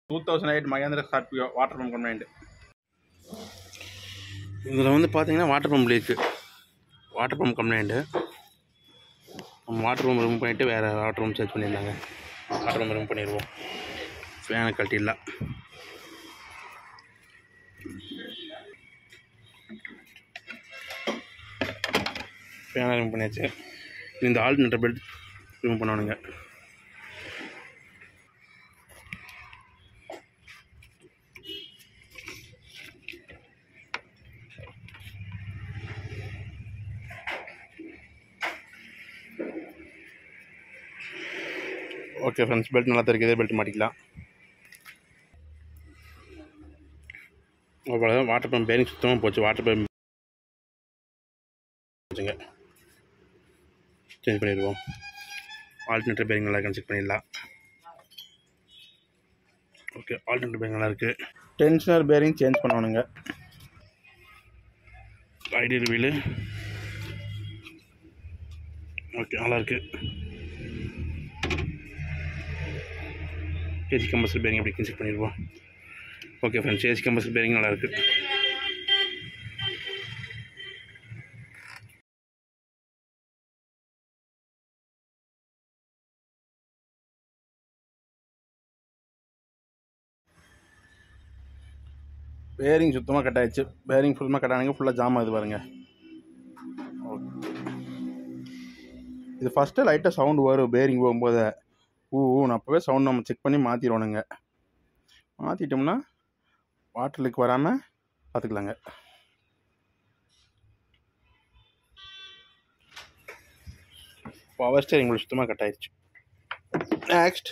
two thousand eight Mahindra Scorpio water pump complaint இதில் வந்து பார்த்தீங்கன்னா water pump leak water pump complaint water pump remove பண்ணிவிட்டு வேறு water pump set பண்ணியிருந்தாங்க water pump remove பண்ணிடுவோம் ஃபேனை கழட்டிடலாம் ஃபேனை ரிமூவ் பண்ணியாச்சு இந்த ஆல்டர்னேட்டர் பெல்ட் ரிமூவ் பண்ணணுங்க ஓகே ஃப்ரெண்ட்ஸ் பெல்ட் நல்லா தெரியுது இதே பெல்ட் மாட்டிக்கலாம் அவ்வளோதான் வாட்டர் பம்ப் பேரிங் சுத்தமாக போச்சு வாட்டர் பம்ப் போச்சுங்க சேஞ்ச் பண்ணிடுவோம் ஆல்டர்னேட்டர் பேரிங் நல்லா இருக்கான்னு செக் பண்ணிடலாம் ஓகே ஆல்டர்னேட்டர் பேரிங் நல்லா இருக்குது டென்ஷனர் பேரிங் சேஞ்ச் பண்ணணுங்க ஐடியல் வீலு ஓகே நல்லா இருக்கு ஏசி கம்பல்சரி பேரிங் எப்படி செக் பண்ணிடுவோம் okay friends AC compulsory bearing நல்லா இருக்கு பேரிங் சுத்தமாக கட் ஆயிடுச்சு பேரிங் ஃபுல்லாக கட் ஆனங்க ஃபுல்லாக ஜாம் ஆகுது பாருங்க ஓகே இது ஃபஸ்ட்டு லைட்டாக சவுண்டு வரும் பேரிங் போகும்போது ஊ ஊன்னு அப்போவே சவுண்ட் நம்ம செக் பண்ணி மாற்றிடணுங்க மாற்றிட்டோம்னா வாட்டர் லீக் வராமல் பார்த்துக்கலாங்க பவர் ஸ்டேரிங் உங்களுக்கு சுத்தமாக கட் ஆயிடுச்சு நெக்ஸ்ட்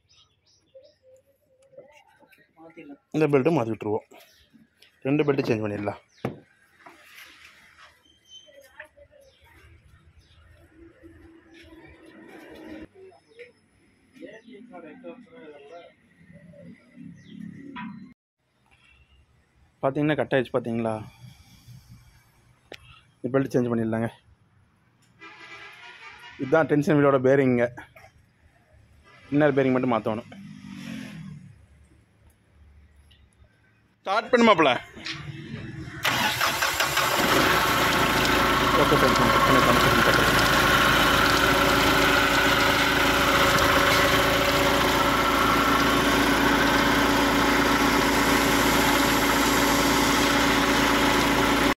இந்த பெல்ட்டும் மாற்றி விட்ருவோம் ரெண்டு பெல்ட்டு சேஞ்ச் பண்ணிடலாம் பார்த்தீங்கன்னா கட் ஆயிடுச்சு பார்த்தீங்களா இந்த பெல்ட் சேஞ்ச் பண்ணிடலாங்க இதுதான் டென்ஷன் வீலோட பேரிங்க இன்னர் பேரிங் மட்டும் மாற்றணும் ஸ்டார்ட் பண்ணுமாப்ல ஓகே சார்